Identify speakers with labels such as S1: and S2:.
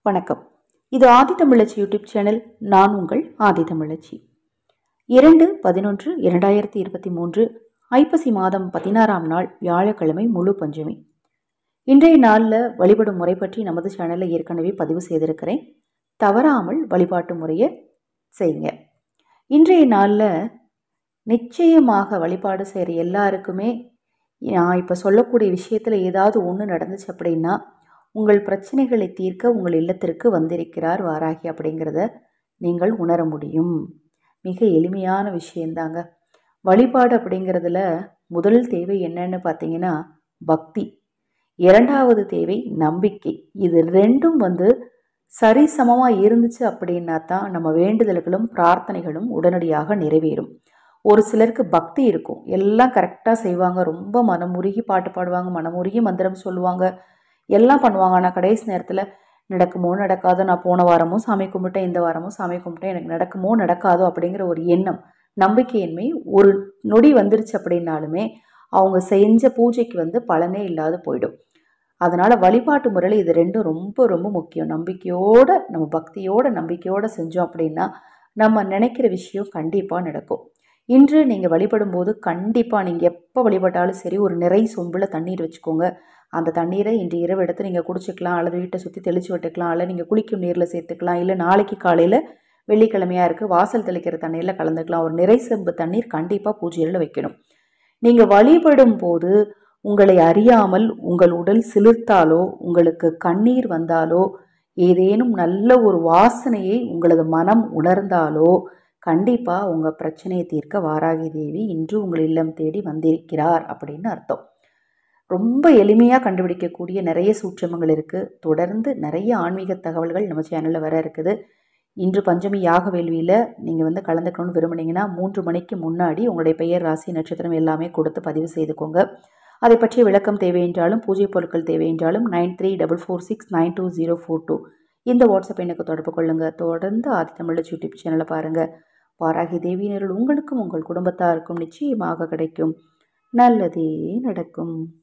S1: வணக்கம் இது ஆதி தமிழச்சி YouTube channel நான் உங்கள் ஆதி தமிழச்சி இரண்டு பதினொன்று இரண்டாயிரத்தி இருபத்தி மூன்று ஐப்பசி மாதம் பதினாறாம் நாள் வியாழக்கிழமை முழு பஞ்சமி இன்றைய நாளில் வழிபடும் முறை பற்றி நமது சேனலில் ஏற்கனவே பதிவு செய்திருக்கிறேன் தவறாமல் வழிபாட்டு முறையை செய்யுங்க இன்றைய நாளில் நிச்சயமாக வழிபாடு செய்கிற எல்லாருக்குமே நான் இப்போ சொல்லக்கூடிய விஷயத்தில் ஏதாவது ஒன்று நடந்துச்சு அப்படின்னா உங்கள் பிரச்சனைகளை தீர்க்க உங்கள் இல்லத்திற்கு வந்திருக்கிறார் வாராகி அப்படிங்கிறத நீங்கள் உணர முடியும் மிக எளிமையான விஷயந்தாங்க வழிபாடு அப்படிங்கிறதுல முதல் தேவை என்னன்னு பார்த்தீங்கன்னா பக்தி இரண்டாவது தேவை நம்பிக்கை இது ரெண்டும் வந்து சரிசமமாக இருந்துச்சு அப்படின்னா தான் நம்ம வேண்டுதல்களும் பிரார்த்தனைகளும் உடனடியாக நிறைவேறும் ஒரு சிலருக்கு பக்தி இருக்கும் எல்லாம் கரெக்டாக செய்வாங்க ரொம்ப மனமுருகி பாட்டு பாடுவாங்க மனமுருகி மந்திரம் சொல்லுவாங்க எல்லாம் பண்ணுவாங்க ஆனால் கடைசி நேரத்தில் நடக்குமோ நடக்காதோ நான் போன வாரமும் சாமி கும்பிட்டேன் இந்த வாரமும் சாமி கும்பிட்டேன் எனக்கு நடக்குமோ நடக்காதோ அப்படிங்கிற ஒரு எண்ணம் நம்பிக்கையின்மை ஒரு நொடி வந்துருச்சு அப்படின்னாலுமே அவங்க செஞ்ச பூஜைக்கு வந்து பலனே இல்லாது போயிடும் அதனால் வழிபாட்டு முறையில் இது ரெண்டும் ரொம்ப ரொம்ப முக்கியம் நம்பிக்கையோட நம்ம பக்தியோட நம்பிக்கையோடு செஞ்சோம் அப்படின்னா நம்ம நினைக்கிற விஷயம் கண்டிப்பாக நடக்கும் இன்று நீங்கள் வழிபடும் போது கண்டிப்பாக நீங்கள் எப்போ வழிபட்டாலும் சரி ஒரு நிறை சொம்பில் தண்ணீர் வச்சுக்கோங்க அந்த தண்ணீரை இன்று இரவு எடுத்து நீங்கள் குடிச்சிக்கலாம் அல்லது வீட்டை சுற்றி தெளித்து விட்டுக்கலாம் அல்ல நீங்கள் குளிக்கும் நீரில் சேர்த்துக்கலாம் இல்லை நாளைக்கு காலையில் வெள்ளிக்கிழமையாக இருக்குது வாசல் தெளிக்கிற தண்ணீரில் கலந்துக்கலாம் ஒரு நிறை செம்பு தண்ணீர் கண்டிப்பாக பூஜையில் வைக்கணும் நீங்கள் வழிபடும் போது உங்களை அறியாமல் உங்கள் உடல் சிலிர்த்தாலோ உங்களுக்கு கண்ணீர் வந்தாலோ ஏதேனும் நல்ல ஒரு வாசனையை உங்களது மனம் உணர்ந்தாலோ கண்டிப்பாக உங்கள் பிரச்சனையை தீர்க்க வாராகி தேவி இன்று உங்கள் இல்லம் தேடி வந்திருக்கிறார் அப்படின்னு அர்த்தம் ரொம்ப எளிமையாக கண்டுபிடிக்கக்கூடிய நிறைய சூட்சமங்கள் இருக்குது தொடர்ந்து நிறைய ஆன்மீக தகவல்கள் நம்ம சேனலில் வர இருக்குது இன்று பஞ்சமி யாக வேள்வியில் நீங்கள் வந்து கலந்துக்கணும்னு விரும்புனீங்கன்னா மூன்று மணிக்கு முன்னாடி உங்களுடைய பெயர் ராசி நட்சத்திரம் எல்லாமே கொடுத்து பதிவு செய்துக்கோங்க அதை பற்றிய விளக்கம் தேவை என்றாலும் பூஜை பொருட்கள் தேவை என்றாலும் nine three double four six nine two zero four two இந்த வாட்ஸ்அப் எனக்கு தொடர்பு கொள்ளுங்கள் தொடர்ந்து ஆதி தமிழ் யூடியூப் சேனலை பாருங்கள் வாராகி தேவியினருள் உங்களுக்கும் உங்கள் குடும்பத்தாருக்கும் நிச்சயமாக கிடைக்கும் நல்லதே நடக்கும்